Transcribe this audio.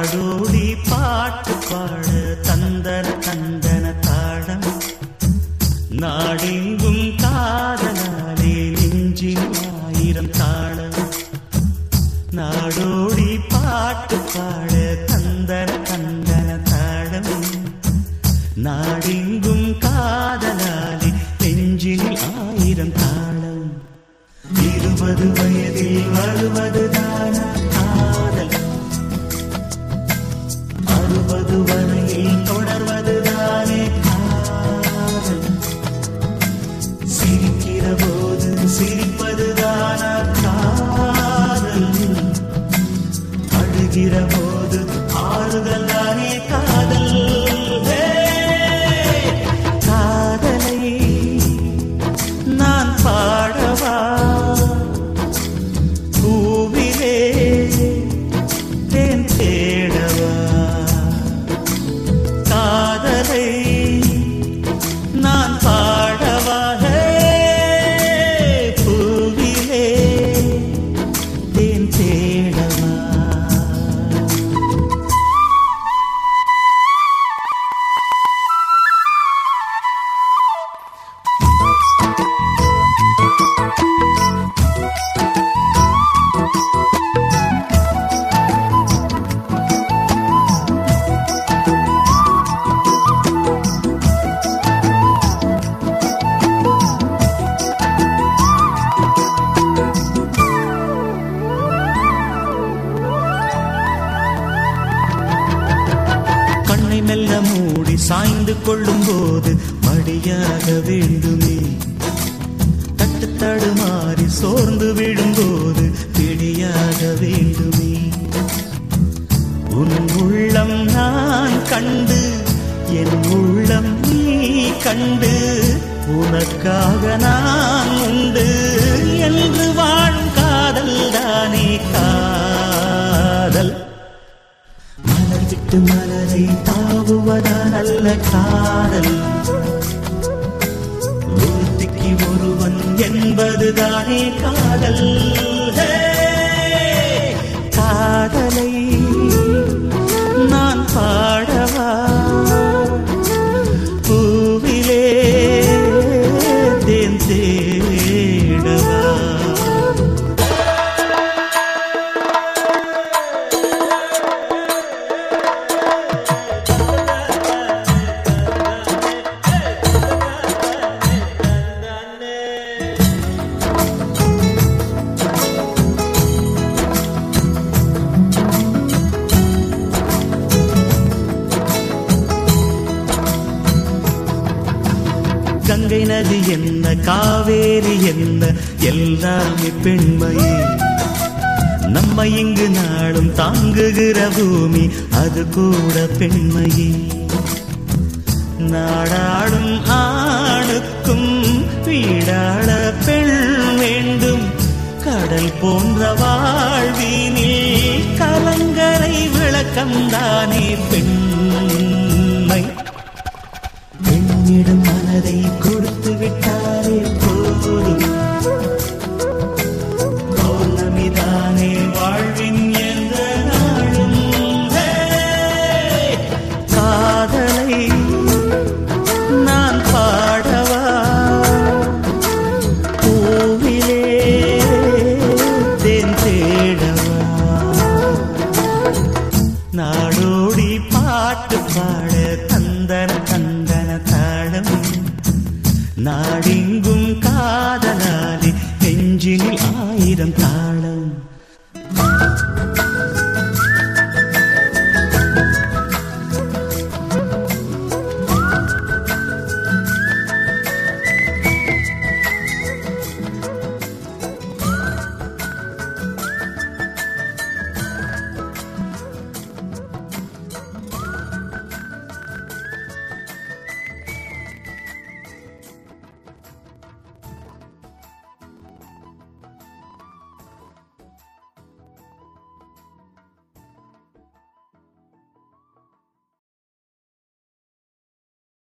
நாடோடி பாட்டு பாட தந்தன தந்தன தாளம் நாடெங்கும் காதலாலே நெஞ்சில் ஆயிரம் தாளம் நாடோடி பாட்டு பாட தந்தன தந்தன தாளம் நாடெங்கும் காதலாலே நெஞ்சில் ஆயிரம் தாளம் இருபது வயதில் வருவதுதானா காதல் அறுபது வரையில் தொடர்வதுதானே காதல் சிரிக்கிற போது சிரிப்பதுதானா காதல் அழுகிற போது ஆறுதல் தானே காதல் ஹே! காதலை நான் பாடவா பூவிலே தேன் தேடவா காதலை நான் பாடவா ஹே! பூவிலே தேன் தேடவா கண்ணை மெல்ல மூடி சாய்ந்து கொள்ளும் போது மடியாக வேண்டுமே தட்டு தடுமாறி சோர்ந்து விழும்போது பிடியாக வேண்டுமே உன் உள்ளம் நான் கண்டு என் உள்ளம் நீ கண்டு உனக்காக நான் உண்டு என்று வாழும் காதல் தானே காதல் மலர் விட்டு மலரை தாவுவதா நல்ல காதல் ஒருத்திக்கு ஒருவன் என்பதுதானே காதல் ஹே! காதலை நான் பாடவா பூவிலே தேன் தேடவா கங்கை நதி என்ன காவேரி என்ன எல்லாமே பெண்மையே நம்ம இங்கு நாளும் தாங்குகிற பூமி அது கூட பெண்மையே நாடாடும் ஆணுக்கும் வீடாள பெண் வேண்டும் கடல் போன்ற வாழ்வினில் கலங்கரை விளக்கம்தானே பெண்மை பெண்ணிடம் மனதை கொடுத்து விட்டாரே போதும் பௌர்ணமிதானே வாழ்வின் எந்த நாளும் ஹே! காதலை நான் பாடவா பூவிலே தேன் தேடவா நாடோடி பாட்டு பாட தந்தன தந்தன தாளம் நாடி